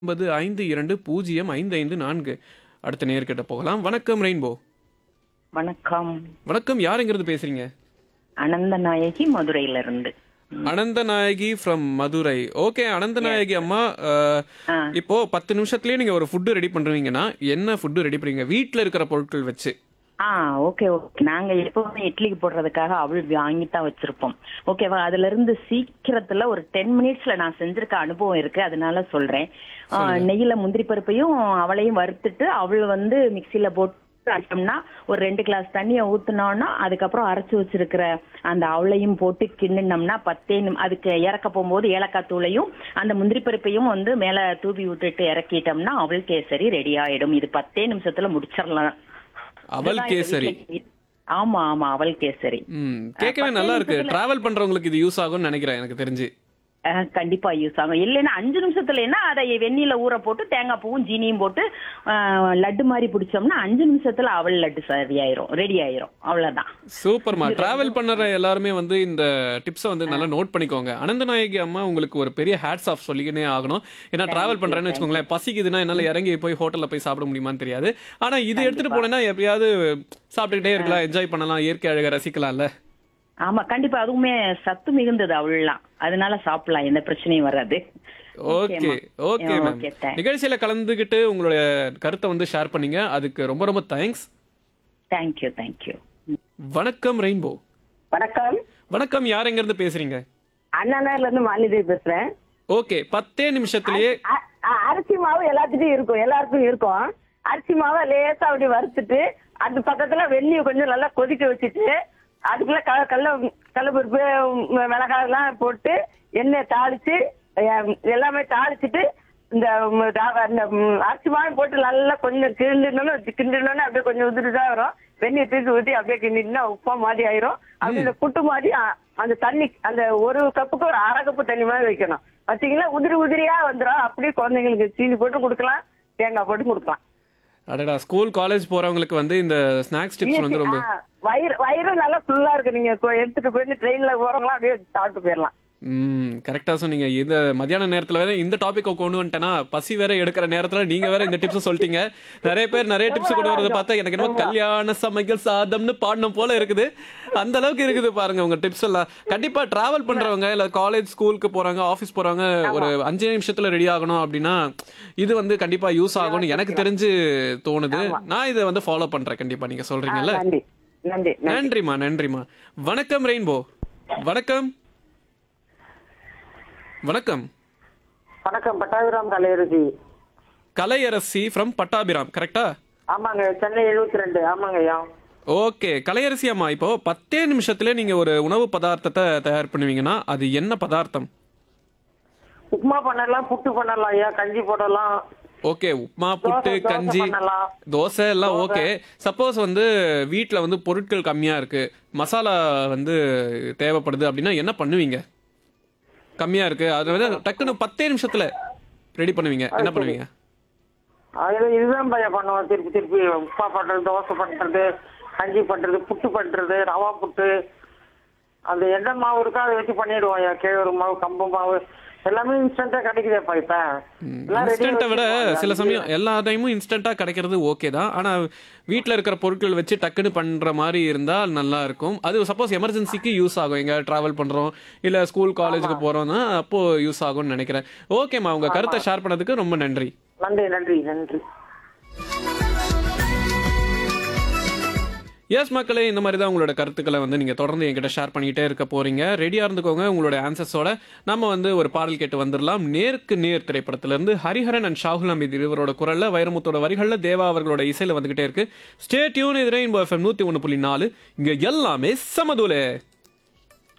ஒன்பது ஐந்து இரண்டு பூஜ்ஜியம் ஐந்து ஐந்து நான்கு அடுத்த நேர்கிட்ட போகலாம் வணக்கம் ரெயின்போ வணக்கம் வணக்கம் யாருங்கிறது பேசுறீங்க அனந்த நாயகி மதுரையில இருந்து அனந்த நாயகி ஃப்ரம் மதுரை ஓகே அனந்த நாயகி அம்மா அஹ், ஆ. இப்போ பத்து நிமிஷத்துலயே நீங்க ஒரு ஃபுட்டு ரெடி பண்றீங்கன்னா என்ன ஃபுட்டு ரெடி பண்ணுவீங்க வீட்ல இருக்கிற பொருட்கள் வச்சு ஆ ஓகே ஓகே நாங்க எப்பவுமே இட்லிக்கு போடுறதுக்காக அவள் வாங்கி தான் வச்சிருப்போம் ஓகேவா அதுல இருந்து சீக்கிரத்துல ஒரு டென் மினிட்ஸ்ல நான் செஞ்சிருக்க அனுபவம் இருக்கு அதனால சொல்றேன் ஆ, நெய்யில முந்திரி பருப்பையும் அவளையும் வறுத்துட்டு அவள் வந்து மிக்சியில போட்டு அரைச்சோம்னா ஒரு ரெண்டு கிளாஸ் தண்ணியை ஊத்துனோம்னா அதுக்கப்புறம் அரைச்சு வச்சிருக்கிற அந்த அவளையும் போட்டு கிண்டினோம்னா பத்தே நிமி அதுக்கு இறக்க போகும்போது ஏலக்காய் தூளையும் அந்த முந்திரி பருப்பையும் வந்து மேல தூவி விட்டுட்டு இறக்கிட்டோம்னா அவள் கேசரி ரெடி ஆயிடும் இது பத்தே நிமிஷத்துல முடிச்சிடலாம் அவல் இதுதான் எங்க கேசரி வீட்ல- ஆமா ஆமா அவள் கேசரி ம் கேட்கவே பத்து நல்லா இருக்கு நிமிஷத்துல- டிராவல் பண்றவங்களுக்கு இது யூஸ் ஆகும்னு நினைக்கிறேன் எனக்கு தெரிஞ்சு அஹ், கண்டிப்பா யூஸ் ஆகும் இல்லைன்னா அஞ்சு நிமிஷத்துல என்ன அதை வெந்நீல ஊற போட்டு தேங்காய் பூவும் ஜீனியும் போட்டு அஹ், லட்டு மாதிரி பிடிச்சோம்னா அஞ்சு நிமிஷத்துல அவள் லட்டு சரி ஆயிரும் ரெடி ஆயிரும் அவ்வளவுதான் சூப்பர்மா டிராவல் பண்ணுற எல்லாருமே வந்து இந்த டிப்ஸை வந்து நல்லா நோட் பண்ணிக்கோங்க அனந்தநாயகி அம்மா உங்களுக்கு ஒரு பெரிய ஹேட்ஸ் ஆஃப் சொல்லிக்கினே ஆகணும் ஏன்னா டிராவல் பண்றேன்னு வச்சுக்கோங்களேன் பசிக்குதுன்னா என்னால இறங்கி போய் ஹோட்டல்ல போய் சாப்பிட முடியுமான்னு தெரியாது ஆனா இது எடுத்துட்டு போனேன்னா எப்படியாவது சாப்பிட்டுக்கிட்டே இருக்கலாம் என்ஜாய் பண்ணலாம் இயற்கை அழகை ரசிக்கலாம்ல ஆமா கண்டிப்பா அதுவுமே சத்து மிகுந்தது அவள்லாம் அதனால சாப்பிடலாம் எந்த பிரச்சனையும் வராது okay okay ma'am okay thanks நிகழ்ச்சியில கலந்துக்கிட்டு உங்களுடைய கருத்தை வந்து ஷேர் பண்ணீங்க அதுக்கு ரொம்ப ரொம்ப தேங்க்ஸ் தேங்க்யூ தேங்க்யூ வணக்கம் ரெயின்போ வணக்கம் வணக்கம் யார் எங்க இருந்து பேசுறீங்க அண்ணாநகர்ல இருந்து மாலிதேவி பேசுறேன் ஓகே பத்தே நிமிஷத்திலேயே அ- அ- அரிசி மாவு எல்லாத்துட்டும் இருக்கும் எல்லாருக்கும் இருக்கும் அரிசி மாவை லேசா அப்படி வறுத்துட்டு அது பக்கத்துல வெந்நியை கொஞ்சம் நல்லா கொதிக்க வச்சுட்டு அதுக்குள்ள க கடல கடலப்பருப்பு ம், மிளகாய் எல்லாம் போட்டு எண்ணெய் தாளிச்சு எ- எல்லாமே தாளிச்சிட்டு இந்த ம், ரா- அந்த ம், அரிசி மாவு போட்டு நல்லா கொஞ்சம் கிண்டினோன்னு கிண்டினோன்னு அப்படியே கொஞ்சம் உதிரிதான் வரும் வெந்நியை தூக்கி ஊற்றி அப்படியே கிண்டினா உப்பா மாதிரி ஆயிரும் அப்படி இந்த புட்டு மாதிரி அ- அந்த தண்ணி அந்த ஒரு கப்புக்கு ஒரு அரை கப்பு தண்ணி மாதிரி வைக்கணும் வச்சீங்கன்னா உதிரி உதிரியா வந்துடும் அப்படியே குழந்தைங்களுக்கு சீனி போட்டு கொடுக்கலாம் தேங்காய் போட்டு கொடுக்கலாம் அடடா ஸ்கூல் காலேஜ் போறவங்களுக்கு வந்து இந்த ஸ்நாக்ஸ் டிப்ஸ் வந்து ரொம்ப ஆ, வயிறு வயிறு நல்லா ஃபுல்லா இருக்கு நீங்க கொ- எடுத்துட்டு போயிட்டு ட்ரெயின்ல போறவங்களாம் அப்படியே சாப்பிட்டு போயிடலாம் ம் கரெக்டா சொன்னீங்க இந்த மத்தியான நேரத்துல வேற இந்த டாபிக்கை கொண்டு வந்துட்டேன்னா பசி வேற எடுக்கிற நேரத்துல நீங்க வேற இந்த டிப்ஸ் சொல்லிட்டீங்க நிறைய பேர் நிறைய டிப்ஸ் கொண்டு வரதை பார்த்தா எனக்கு என்னமோ கல்யாண சமையல் சாதம்னு பாடணும் போல இருக்குது அந்த அளவுக்கு இருக்குது பாருங்க உங்க டிப்ஸ் எல்லாம் கண்டிப்பா டிராவல் பண்றவங்க இல்ல காலேஜ் ஸ்கூலுக்கு போறாங்க ஆபீஸ் போறாங்க ஒரு அஞ்சு நிமிஷத்துல ரெடி ஆகணும் அப்படின்னா இது வந்து கண்டிப்பா யூஸ் ஆகும்னு எனக்கு தெரிஞ்சு தோணுது நான் இதை வந்து ஃபாலோ பண்றேன் கண்டிப்பா நீங்க சொல்றீங்கல்ல நன்றி நன்றி நன்றி. நன்றிம்மா நன்றிம்மா வணக்கம் ரெயின்போ வணக்கம் வணக்கம் வணக்கம் பட்டாபிராம் கலையரசி கலையரசி ஃப்ரம் பட்டாபிராம் கரெக்டா ஆமாங்க சென்னை எழுபத்தி ரெண்டு ஆமாங்க ஐயா ஓகே கலையரசி அம்மா இப்போ பத்தே நிமிஷத்துல நீங்க ஒரு உணவு பதார்த்தத்தை தயார் பண்ணுவீங்கன்னா அது என்ன பதார்த்தம் உப்புமா பண்ணலாம் புட்டு பண்ணலாம் ஐயா கஞ்சி போடலாம் ஓகே உப்மா புட்டு தோசை- தோசை கஞ்சி பண்ணலாம். தோசை எல்லாம் ஓகே சப்போஸ் வந்து வீட்ல வந்து பொருட்கள் கம்மியா இருக்கு மசாலா வந்து தேவைப்படுது அப்படின்னா என்ன பண்ணுவீங்க கம்மியா இருக்கு அது வந்து டக்குன்னு பத்தே நிமிஷத்துல ரெடி பண்ணுவீங்க என்ன பண்ணுவீங்க அது இதுதான் பையன் பண்ணுவோம் திருப்பி திருப்பி உப்புமா பண்றது தோசை பண்றது கஞ்சி பண்றது புட்டு பண்றது ரவா புட்டு அந்த எந்த மாவு இருக்கோ அதை வச்சு பண்ணிடுவோம் ஐயா கேழ்வரகு மாவு கம்பு மாவு எல்லாமே இன்ஸ்டன்டா கிடைக்குதேப்பா இப்ப எல்லாம் ready இன்ஸ்டன்ட்டை விட வச்சிருக்கோம். சில சமயம் எல்லா டைமும் இன்ஸ்டன்ட்டா கிடைக்கிறது ஓகே தான் ஆனா வீட்ல இருக்கிற பொருட்கள் வச்சு டக்குன்னு பண்ற மாதிரி இருந்தால் நல்லா இருக்கும் அது சப்போஸ் எமர்ஜென்சிக்கு யூஸ் ஆகும் எங்க டிராவல் பண்றோம் இல்ல ஸ்கூல் காலேஜுக்கு போறோம்னா அப்போ யூஸ் ஆகும்னு நினைக்கிறேன் ஓகேம்மா உங்க கருத்தை ஷேர் பண்ணதுக்கு ரொம்ப நன்றி நன்றி நன்றி நன்றி எஸ் மக்களே இந்த மாதிரி தான் உங்களோட கருத்துக்களை வந்து நீங்கள் தொடர்ந்து என்கிட்ட ஷேர் பண்ணிக்கிட்டே இருக்க போறீங்க ரெடியாக இருந்துக்கோங்க உங்களோட ஆன்சர்ஸோட நம்ம வந்து ஒரு பாடல் கேட்டு வந்துடலாம் நேருக்கு நேர் திரைப்படத்திலிருந்து ஹரிஹரன் அண்ட் ஷாகுல் அமீத் இருவரோட குரலில் வைரமுத்தோட வரிகளில் தேவா அவர்களோட இசையில் வந்துகிட்டே இருக்கு ஸ்டே டியூன் இது ரெயின்போ எஃப்எம் நூற்றி ஒன்று புள்ளி நாலு இங்கே எல்லாமே சமதுலே